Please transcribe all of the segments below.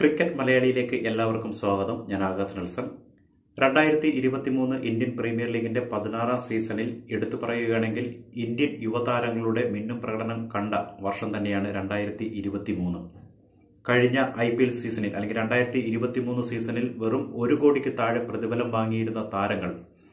cricket മലയാളിയിലേക്ക് എല്ലാവർക്കും സ്വാഗതം ഞാൻ ആകാശ് നെൽസൺ രണ്ടായിരത്തി ഇരുപത്തിമൂന്ന് ഇന്ത്യൻ പ്രീമിയർ ലീഗിന്റെ പതിനാറാം സീസണിൽ എടുത്തു പറയുകയാണെങ്കിൽ ഇന്ത്യൻ യുവതാരങ്ങളുടെ മിന്നും പ്രകടനം കണ്ട വർഷം തന്നെയാണ് രണ്ടായിരത്തി ഇരുപത്തിമൂന്ന് കഴിഞ്ഞ ഐ പി എൽ സീസണിൽ അല്ലെങ്കിൽ രണ്ടായിരത്തി ഇരുപത്തിമൂന്ന് സീസണിൽ വെറും ഒരു കോടിക്ക് താഴെ പ്രതിഫലം വാങ്ങിയിരുന്ന താരങ്ങൾ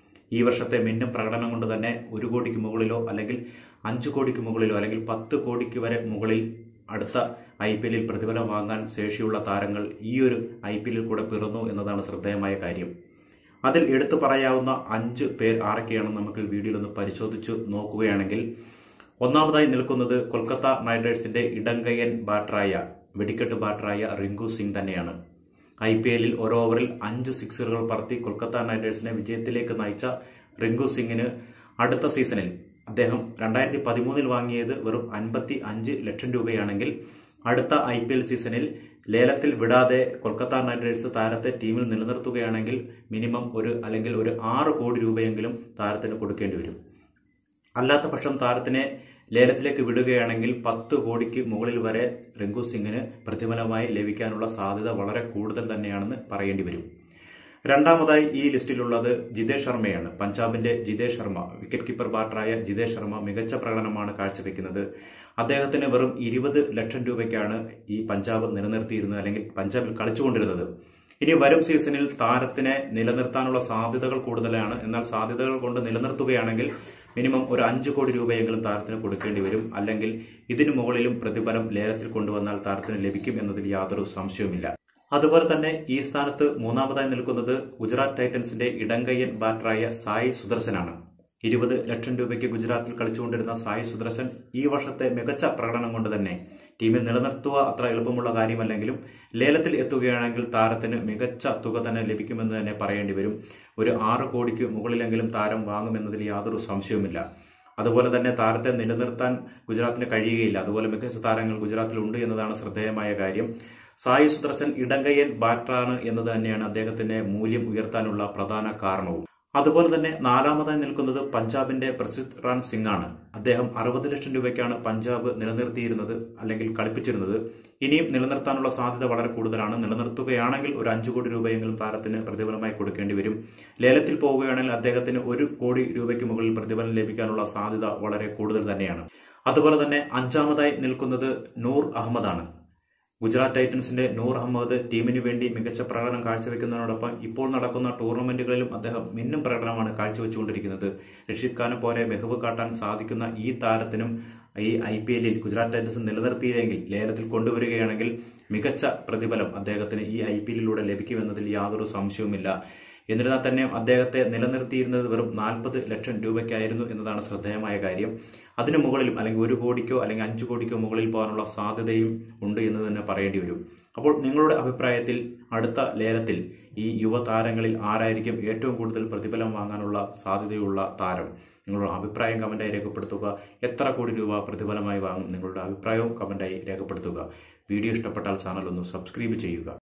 ഈ വർഷത്തെ മിന്നും പ്രകടനം കൊണ്ട് തന്നെ ഒരു കോടിക്ക് മുകളിലോ അല്ലെങ്കിൽ അഞ്ചു കോടിക്ക് മുകളിലോ അല്ലെങ്കിൽ പത്ത് കോടിക്ക് വരെ മുകളിൽ അടുത്ത ഐ പി എല്ലിൽ പ്രതിഫലം വാങ്ങാൻ ശേഷിയുള്ള താരങ്ങൾ ഈ ഒരു ഐ പി എല്ലിൽ കൂടെ പിറന്നു എന്നതാണ് ശ്രദ്ധേയമായ കാര്യം അതിൽ എടുത്തു പറയാവുന്ന അഞ്ച് പേർ ആരൊക്കെയാണെന്ന് നമുക്ക് വീഡിയോയിൽ ഒന്ന് പരിശോധിച്ചു നോക്കുകയാണെങ്കിൽ ഒന്നാമതായി നിൽക്കുന്നത് കൊൽക്കത്ത നൈറ്റ് റൈഡേഴ്സിന്റെ ഇടങ്കയ്യൻ ബാറ്ററായ വെടിക്കെട്ട് ബാറ്ററായ റിങ്കു സിംഗ് തന്നെയാണ് ഐ പി എല്ലിൽ ഓരോ ഓവറിൽ അഞ്ച് സിക്സറുകൾ പറത്തി കൊൽക്കത്ത നൈറ്റ് റൈഡേഴ്സിനെ വിജയത്തിലേക്ക് നയിച്ച റിങ്കു സിംഗിന് അടുത്ത സീസണിൽ അദ്ദേഹം രണ്ടായിരത്തി പതിമൂന്നിൽ വാങ്ങിയത് വെറും അൻപത്തി അഞ്ച് ലക്ഷം രൂപയാണെങ്കിൽ അടുത്ത ഐ പി എൽ സീസണിൽ ലേലത്തിൽ വിടാതെ കൊൽക്കത്ത നൈറ്റ് റൈഡേഴ്സ് താരത്തെ ടീമിൽ നിലനിർത്തുകയാണെങ്കിൽ മിനിമം ഒരു അല്ലെങ്കിൽ ഒരു ആറ് കോടി രൂപയെങ്കിലും താരത്തിന് കൊടുക്കേണ്ടി വരും അല്ലാത്ത പക്ഷം താരത്തിനെ ലേലത്തിലേക്ക് വിടുകയാണെങ്കിൽ പത്ത് കോടിക്ക് മുകളിൽ വരെ റിങ്കു സിംഗിന് പ്രതിഫലമായി ലഭിക്കാനുള്ള സാധ്യത വളരെ കൂടുതൽ തന്നെയാണെന്ന് പറയേണ്ടി വരും രണ്ടാമതായി ഈ ലിസ്റ്റിലുള്ളത് ജിതേഷ് ശർമ്മയാണ് പഞ്ചാബിന്റെ ജിതേഷ് ശർമ്മ വിക്കറ്റ് കീപ്പർ ബാറ്ററായ ജിതേഷ് ശർമ്മ മികച്ച പ്രകടനമാണ് കാഴ്ചവെക്കുന്നത് അദ്ദേഹത്തിന് വെറും ഇരുപത് ലക്ഷം രൂപയ്ക്കാണ് ഈ പഞ്ചാബ് നിലനിർത്തിയിരുന്നത് അല്ലെങ്കിൽ പഞ്ചാബിൽ കളിച്ചുകൊണ്ടിരുന്നത് ഇനി വരും സീസണിൽ താരത്തിനെ നിലനിർത്താനുള്ള സാധ്യതകൾ കൂടുതലാണ് എന്നാൽ സാധ്യതകൾ കൊണ്ട് നിലനിർത്തുകയാണെങ്കിൽ മിനിമം ഒരു അഞ്ചു കോടി രൂപയെങ്കിലും താരത്തിന് കൊടുക്കേണ്ടി വരും അല്ലെങ്കിൽ ഇതിനു മുകളിലും പ്രതിഫലം ലേലത്തിൽ കൊണ്ടുവന്നാൽ താരത്തിന് ലഭിക്കും എന്നതിൽ യാതൊരു സംശയവുമില്ല അതുപോലെ തന്നെ ഈ സ്ഥാനത്ത് മൂന്നാമതായി നിൽക്കുന്നത് ഗുജറാത്ത് ടൈറ്റൻസിന്റെ ഇടങ്കയ്യൻ ബാറ്ററായ സായി സുദർശനാണ് ഇരുപത് ലക്ഷം രൂപയ്ക്ക് ഗുജറാത്തിൽ കളിച്ചുകൊണ്ടിരുന്ന സായി സുദർശൻ ഈ വർഷത്തെ മികച്ച പ്രകടനം കൊണ്ട് തന്നെ ടീമിൽ നിലനിർത്തുക അത്ര എളുപ്പമുള്ള കാര്യമല്ലെങ്കിലും ലേലത്തിൽ എത്തുകയാണെങ്കിൽ താരത്തിന് മികച്ച തുക തന്നെ ലഭിക്കുമെന്ന് തന്നെ പറയേണ്ടി വരും ഒരു ആറ് കോടിക്ക് മുകളിലെങ്കിലും താരം വാങ്ങുമെന്നതിൽ യാതൊരു സംശയവുമില്ല അതുപോലെ തന്നെ താരത്തെ നിലനിർത്താൻ ഗുജറാത്തിന് കഴിയുകയില്ല അതുപോലെ മികച്ച താരങ്ങൾ ഗുജറാത്തിൽ ഉണ്ട് എന്നതാണ് ശ്രദ്ധേയമായ കാര്യം സായി സുദർശൻ ഇടങ്കയ്യൻ ബാറ്ററാണ് എന്നത് തന്നെയാണ് അദ്ദേഹത്തിന്റെ മൂല്യം ഉയർത്താനുള്ള പ്രധാന കാരണവും അതുപോലെ തന്നെ നാലാമതായി നിൽക്കുന്നത് പഞ്ചാബിന്റെ പ്രസിദ്ധ് റാൻ സിംഗ് ആണ് അദ്ദേഹം അറുപത് ലക്ഷം രൂപയ്ക്കാണ് പഞ്ചാബ് നിലനിർത്തിയിരുന്നത് അല്ലെങ്കിൽ കളിപ്പിച്ചിരുന്നത് ഇനിയും നിലനിർത്താനുള്ള സാധ്യത വളരെ കൂടുതലാണ് നിലനിർത്തുകയാണെങ്കിൽ ഒരു അഞ്ചു കോടി രൂപയെങ്കിലും താരത്തിന് പ്രതിഫലമായി കൊടുക്കേണ്ടി വരും ലേലത്തിൽ പോവുകയാണെങ്കിൽ അദ്ദേഹത്തിന് ഒരു കോടി രൂപയ്ക്ക് മുകളിൽ പ്രതിഫലം ലഭിക്കാനുള്ള സാധ്യത വളരെ കൂടുതൽ തന്നെയാണ് അതുപോലെ തന്നെ അഞ്ചാമതായി നിൽക്കുന്നത് നൂർ അഹമ്മദാണ് ഗുജറാത്ത് ടൈറ്റൻസിന്റെ നൂർ അഹമ്മദ് ടീമിന് വേണ്ടി മികച്ച പ്രകടനം കാഴ്ചവെക്കുന്നതിനോടൊപ്പം ഇപ്പോൾ നടക്കുന്ന ടൂർണമെന്റുകളിലും അദ്ദേഹം മിന്നും പ്രകടനമാണ് കാഴ്ചവെച്ചുകൊണ്ടിരിക്കുന്നത് റഷീദ് ഖാനെ പോലെ മികവ് കാട്ടാൻ സാധിക്കുന്ന ഈ താരത്തിനും ഈ ഐ പി എല്ലിൽ ഗുജറാത്ത് ടൈറ്റൻസ് നിലനിർത്തിയില്ലെങ്കിൽ ലേലത്തിൽ കൊണ്ടുവരികയാണെങ്കിൽ മികച്ച പ്രതിഫലം അദ്ദേഹത്തിന് ഈ ഐ പി എല്ലിലൂടെ ലഭിക്കുമെന്നതിൽ യാതൊരു സംശയവുമില്ല എന്നിരുന്നാൽ തന്നെ അദ്ദേഹത്തെ നിലനിർത്തിയിരുന്നത് വെറും നാൽപ്പത് ലക്ഷം രൂപയ്ക്കായിരുന്നു എന്നതാണ് ശ്രദ്ധേയമായ കാര്യം അതിനു മുകളിലും അല്ലെങ്കിൽ ഒരു കോടിക്കോ അല്ലെങ്കിൽ അഞ്ചു കോടിക്കോ മുകളിൽ പോകാനുള്ള സാധ്യതയും ഉണ്ട് എന്ന് തന്നെ പറയേണ്ടി വരും അപ്പോൾ നിങ്ങളുടെ അഭിപ്രായത്തിൽ അടുത്ത ലേലത്തിൽ ഈ യുവതാരങ്ങളിൽ ആരായിരിക്കും ഏറ്റവും കൂടുതൽ പ്രതിഫലം വാങ്ങാനുള്ള സാധ്യതയുള്ള താരം നിങ്ങളുടെ അഭിപ്രായം കമന്റായി രേഖപ്പെടുത്തുക എത്ര കോടി രൂപ പ്രതിഫലമായി വാങ്ങും നിങ്ങളുടെ അഭിപ്രായവും കമന്റായി രേഖപ്പെടുത്തുക വീഡിയോ ഇഷ്ടപ്പെട്ടാൽ ചാനൽ ഒന്ന് സബ്സ്ക്രൈബ് ചെയ്യുക